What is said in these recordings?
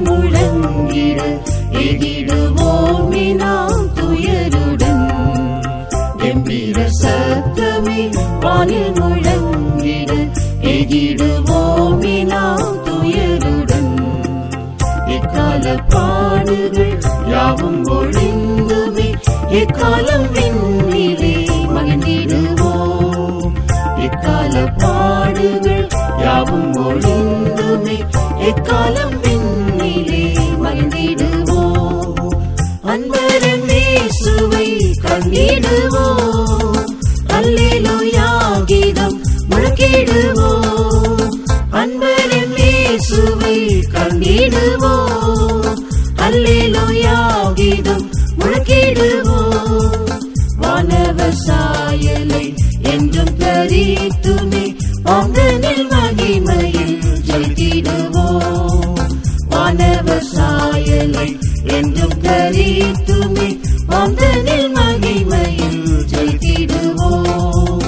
முழங்கிட எகிடுவோமே நாம் துயருடன் கம்பீர சத்தமே வானில் முழங்கிட எகிடுவோமே நாம் துயருடன் இக்கால பாடுகள் யாவும் ஒழிந்துமே இக்காலம் விண்ணிலே மகிழ்ந்திடுவோம் இக்கால பாடுகள் யாவும் ஒழிந்துமே இக்காலம் விண்ணிலே மகிழ்ந்திடுவோம் அன்பரன் இயேசுவை கண்டிடுவோம் அல்லேலூயா கீதம் முழக்கிடுவோம் அன்பரன் இயேசுவை கண்டிடுவோம் அல்லேலூயா கீதம் முழக்கிடுவோம் வானவர் சாயலை என்றும் தரித்துமே வாங்கனில் மகிமையில் ஜெயித்திடுவோம் வானவர் சாயலை என்றும் தரித்துமே வாங்கனில் மகிமையில் ஜெயித்திடுவோம்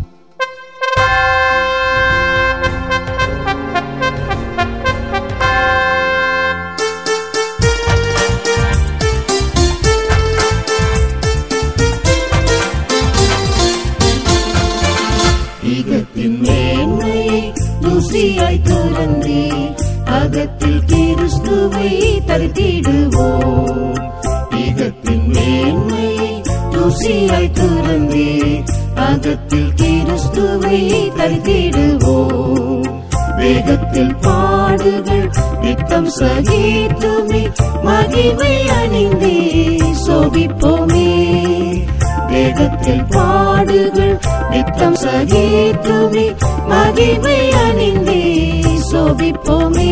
ஈகத்தின் மேன்மையை ருசியாய் துறந்தே அகத்தில் கிறிஸ்துவை தரித்திடுவோம் ஈகத்தின் மேன்மையை ருசியாய் துறந்தே அகத்தில் கிறிஸ்துவை தரித்திடுவோம் வேகத்தில் பாடுகள் நித்தம் சகித்துமே மகிமை அணிந்தே சோபிப்போமே வேகத்தில் பாடுகள் நித்தம் சகித்துமே மகிமை அணிந்தே சோபிப்போமே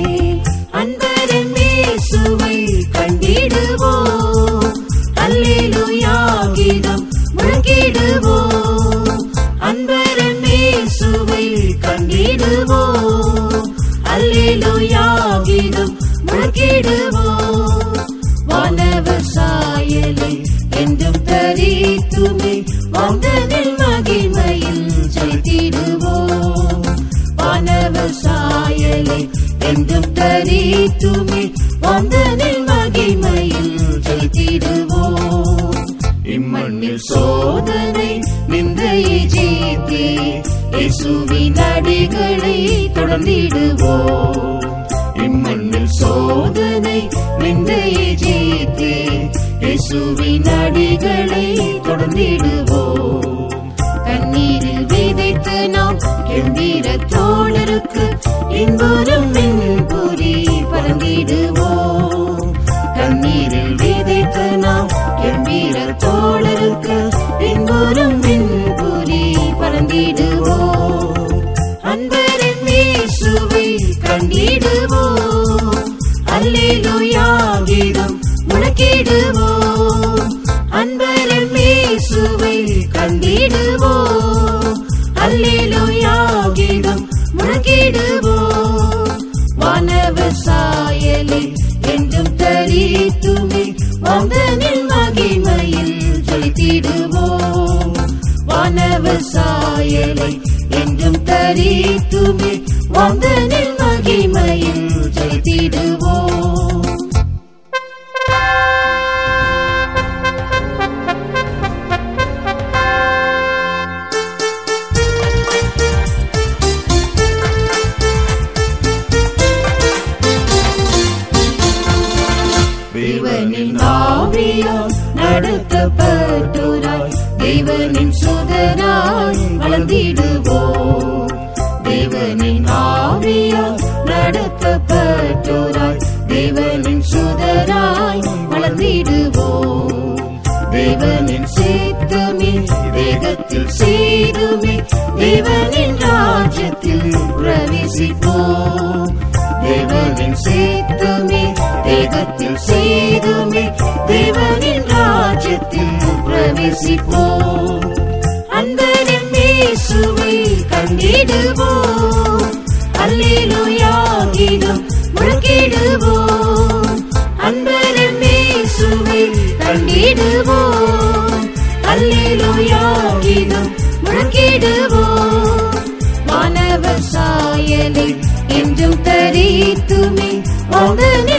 அன்பரன் இயேசுவை கண்டிடுவோம் அல்லேலூயா கீதம் முழக்கிடுவோம் அன்பரன் இயேசுவை கண்டிடுவோம் அல்லேலூயா கீதம் முழக்கிடுவோம் வானவர் சாயலை என்றும் தரித்துமே வாங்கனில் மகிமையில் ஜெயித்திடுவோம் வானவர் சாயலை என்றும் தரித்துமே வாங்கனில் மகிமையில் ஜெயித்திடுவோம் இம்மண்ணில் சோதனை நிந்தையை ஜெயித்தே இயேசுவின் அடிகளை தொடர்ந்திடுவோம் இம்மண்ணில் சோதனை நிந்தையை ஜெயித்தே இயேசுவின் அடிகளை தொடர்ந்திடுவோம் கண்ணீரில் விதைத்து நாம் கெம்பீர தோழருக்கு இன்புறும் மின்புரி பறந்திடுவோம் கண்ணீரில் விதைத்து நாம் கெம்பீர தோழருக்கு இன்புறும் மின்புரி பறந்திடுவோம் அன்பரின் இயேசுவை கண்டிடுவோம் அல்லேலூயா கீதம் முழக்கிடுவோம் அன்பரின் இயேசுவை கண்டிடுவோம் அல்லேலூயா கீதம் முழக்கிடுவோம் வானவர் சாயலை என்றும் தரித்துமே வாங்கனில் மகிமையில் ஜெயித்திடுவோம் வானவர் சாயலை என்றும் தரித்துமே வாங்கனில் மகிமையில் ஜெயித்திடுவோம் தேவனின் ஆவியால் நடத்தப்பட்டோராய் தேவனின் சுதராய் வளர்ந்திடுவோம் தேவனின் ஆவியால் நடத்தப்பட்டோராய் தேவனின் சுதராய் வளர்ந்திடுவோம் தேவனின் சித்தமே வேகத்தில் செய்துமே தேவனின் ராஜ்யத்தில் பிரவேசிப்போம் தேவனின் சித்தமே வேகத்தில் செய்துமே தேவனின் ராஜ்யத்தில் பிரவேசிப்போம் அன்பரின் இயேசுவை கண்டிடுவோம் அல்லேலூயா கீதம் முழக்கிடுவோம் அன்பரின் இயேசுவை கண்டிடுவோம் அல்லேலூயா கீதம் முழக்கிடுவோம் வானவர் சாயலை என்றும் தரித்துமே வாங்கனில்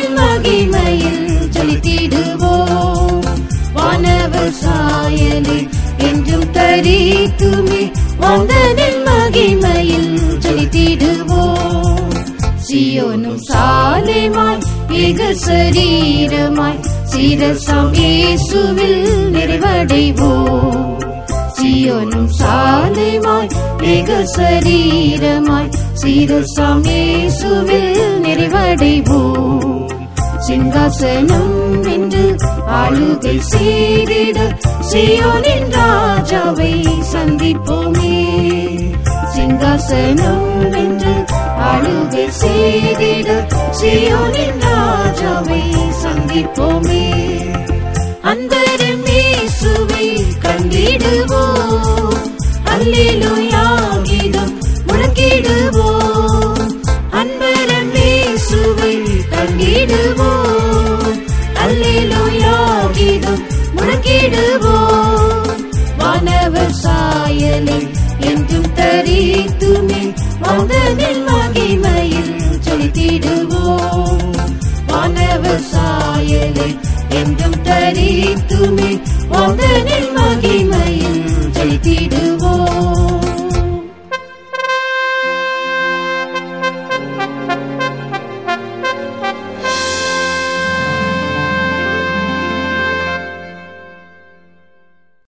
தரித்துமே வந்தனின் மகிமையில் செலுத்திடுவோம் சியோனும் சாலைமாய் ஏக சரீரமாய் சீரசம் இயேசுவில் நிறைவடைவோம் சியோனும் சாலைமாய் ஏக சரீரமாய் சீரசம் இயேசுவில் நிறைவடைவோம் சிங்காசனம் என்று ஆளுகை செய்திட சியோனின் ராஜாவை சந்திப்போமே சிங்காசனம் என்று ஆளுகை செய்திட சியோனின் ராஜாவை சந்திப்போமே அன்பரின் இயேசுவை கண்டிடுவோம் அல்லேலூயா கீதம் முழங்கிடுவோம் அன்பரின் இயேசுவை கண்டிடுவோம் அல்லேலூயா கீதம் முழங்கிடுவோம் வானவர் சாயலை என்றும் தரித்துமே வந்தனின் மகிமையில் செலுத்திடுவோம் வானவர் சாயலை என்றும் தரித்துமே வந்தனின்